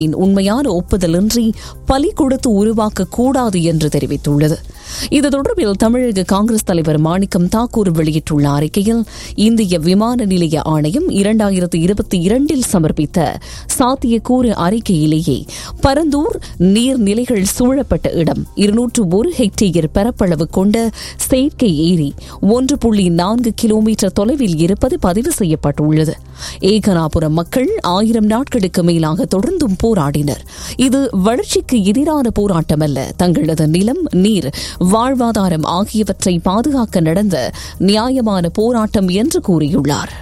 உண்மையான ஒப்புதலின்றி பலி கொடுத்து உருவாக்க கூடாது என்று தெரிவித்துள்ளது இது தொடர்பில் தமிழக காங்கிரஸ் தலைவர் மாணிக்கம் தாக்கூர் வெளியிட்டுள்ள அறிக்கையில் இந்திய விமான நிலைய ஆணையம் இரண்டாயிரத்து இருபத்தி இரண்டில் சமர்ப்பித்த சாத்தியக்கூறு அறிக்கையிலேயே பரந்தூர் நீர்நிலைகள் சூழப்பட்ட இடம் இருநூற்று ஒரு ஹெக்டேயர் பரப்பளவு கொண்ட செயற்கை ஏரி ஒன்று புள்ளி நான்கு கிலோமீட்டர் தொலைவில் இருப்பது பதிவு செய்யப்பட்டுள்ளது ஏகனாபுரம் மக்கள் ஆயிரம் நாட்களுக்கு மேலாக தொடர்ந்தும் போராடினர் இது வளர்ச்சிக்கு எதிரான போராட்டம் அல்ல தங்களது நிலம் நீர் வாழ்வாதாரம் ஆகியவற்றை பாதுகாக்க நடந்த நியாயமான போராட்டம் என்று கூறியுள்ளார்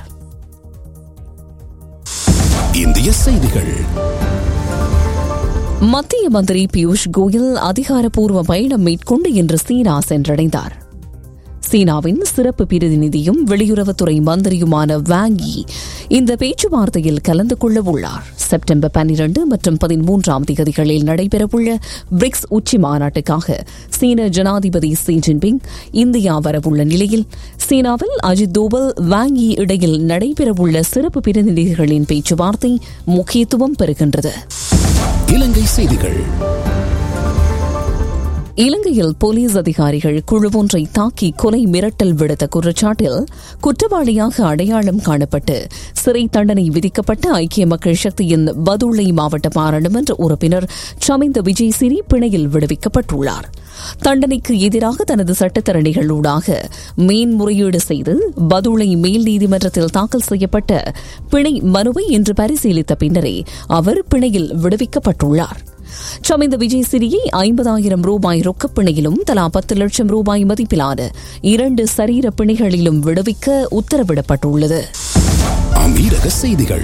இந்திய செய்திகள் மத்திய மந்திரி பியூஷ் கோயல் அதிகாரப்பூர்வ பயணம் மேற்கொண்டு இன்று சீனா சென்றடைந்தார் சீனாவின் சிறப்பு பிரதிநிதியும் வெளியுறவுத்துறை மந்திரியுமான வாங்கி இந்த பேச்சுவார்த்தையில் கலந்து கொள்ள உள்ளார் செப்டம்பர் பன்னிரண்டு மற்றும் பதிமூன்றாம் தேதிகளில் நடைபெறவுள்ள பிரிக்ஸ் உச்சி மாநாட்டுக்காக சீன ஜனாதிபதி ஷி ஜின்பிங் இந்தியா வரவுள்ள நிலையில் சீனாவில் அஜித் தோவல் வாங்கி இடையில் நடைபெறவுள்ள சிறப்பு பிரதிநிதிகளின் பேச்சுவார்த்தை முக்கியத்துவம் பெறுகின்றது இலங்கை செய்திகள் இலங்கையில் போலீஸ் அதிகாரிகள் குழு ஒன்றை தாக்கி கொலை மிரட்டல் விடுத்த குற்றச்சாட்டில் குற்றவாளியாக அடையாளம் காணப்பட்டு சிறை தண்டனை விதிக்கப்பட்ட ஐக்கிய மக்கள் சக்தியின் பதுளை மாவட்ட பாராளுமன்ற உறுப்பினர் சமிந்த விஜய் சிறி பிணையில் விடுவிக்கப்பட்டுள்ளார் தண்டனைக்கு எதிராக தனது சட்டத்தரணிகளூடாக மேன்முறையீடு செய்து பதுளை மேல் நீதிமன்றத்தில் தாக்கல் செய்யப்பட்ட பிணை மனுவை இன்று பரிசீலித்த பின்னரே அவர் பிணையில் விடுவிக்கப்பட்டுள்ளார் சமிந்த விஜய் சிறியை ஐம்பதாயிரம் ரூபாய் ரொக்கப்பிணையிலும் தலா பத்து லட்சம் ரூபாய் மதிப்பிலான இரண்டு சரீர பிணைகளிலும் விடுவிக்க உத்தரவிடப்பட்டுள்ளது அமீரக செய்திகள்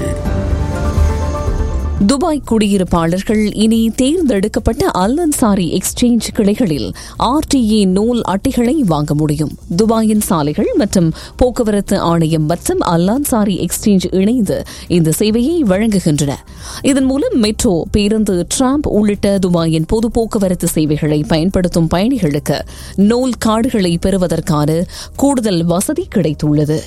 துபாய் குடியிருப்பாளர்கள் இனி தேர்ந்தெடுக்கப்பட்ட அல் அன்சாரி எக்ஸ்சேஞ்ச் கிளைகளில் ஆர்டிஏ நூல் அட்டைகளை வாங்க முடியும் துபாயின் சாலைகள் மற்றும் போக்குவரத்து ஆணையம் மற்றும் அல் அன்சாரி எக்ஸ்சேஞ்ச் இணைந்து இந்த சேவையை வழங்குகின்றன இதன் மூலம் மெட்ரோ பேருந்து டிராம்ப் உள்ளிட்ட துபாயின் பொது போக்குவரத்து சேவைகளை பயன்படுத்தும் பயணிகளுக்கு நூல் கார்டுகளை பெறுவதற்கான கூடுதல் வசதி கிடைத்துள்ளது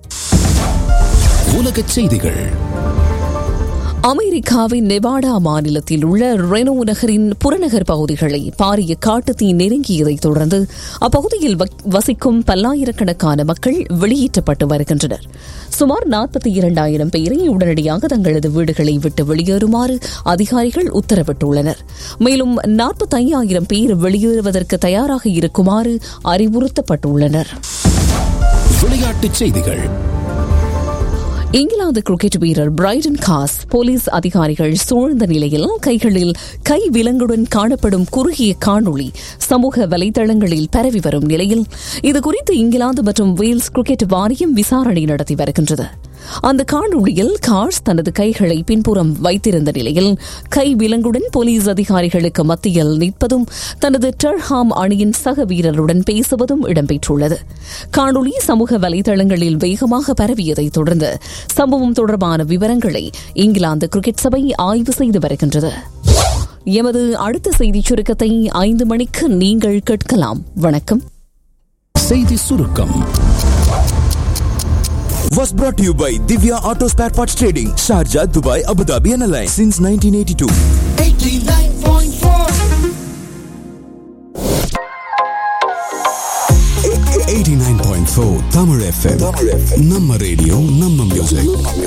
உலக செய்திகள் அமெரிக்காவின் நெவாடா மாநிலத்தில் உள்ள ரெனோ நகரின் புறநகர் பகுதிகளை பாரிய காட்டுத்தீ நெருங்கியதைத் தொடர்ந்து அப்பகுதியில் வசிக்கும் பல்லாயிரக்கணக்கான மக்கள் வெளியேற்றப்பட்டு வருகின்றனர் சுமார் நாற்பத்தி இரண்டாயிரம் பேரை உடனடியாக தங்களது வீடுகளை விட்டு வெளியேறுமாறு அதிகாரிகள் உத்தரவிட்டுள்ளனர் மேலும் நாற்பத்தையாயிரம் பேர் வெளியேறுவதற்கு தயாராக இருக்குமாறு அறிவுறுத்தப்பட்டுள்ளனர் விளையாட்டுச் செய்திகள் இங்கிலாந்து கிரிக்கெட் வீரர் பிரைடன் காஸ் போலீஸ் அதிகாரிகள் சூழ்ந்த நிலையில் கைகளில் கை விலங்குடன் காணப்படும் குறுகிய காணொளி சமூக வலைதளங்களில் பரவி வரும் நிலையில் இதுகுறித்து இங்கிலாந்து மற்றும் வேல்ஸ் கிரிக்கெட் வாரியம் விசாரணை நடத்தி வருகின்றது அந்த காணொளியில் கார்ஸ் தனது கைகளை பின்புறம் வைத்திருந்த நிலையில் கை விலங்குடன் போலீஸ் அதிகாரிகளுக்கு மத்தியில் நிற்பதும் தனது டர்ஹாம் அணியின் சக வீரருடன் பேசுவதும் இடம்பெற்றுள்ளது காணொளி சமூக வலைதளங்களில் வேகமாக பரவியதைத் தொடர்ந்து சம்பவம் தொடர்பான விவரங்களை இங்கிலாந்து கிரிக்கெட் சபை ஆய்வு செய்து வருகின்றது எமது அடுத்த செய்தி சுருக்கத்தை ஐந்து மணிக்கு நீங்கள் கேட்கலாம் வணக்கம் செய்தி சுருக்கம் was brought to you by Divya Auto Spare Parts Trading, Sharjah, Dubai, Abu Dhabi and Alliance since 1982. 89.4 Tamil FM. Namma radio, Namma music.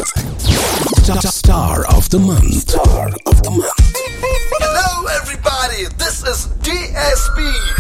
Star of the month. Star of the month. Hello, everybody. This is DSP.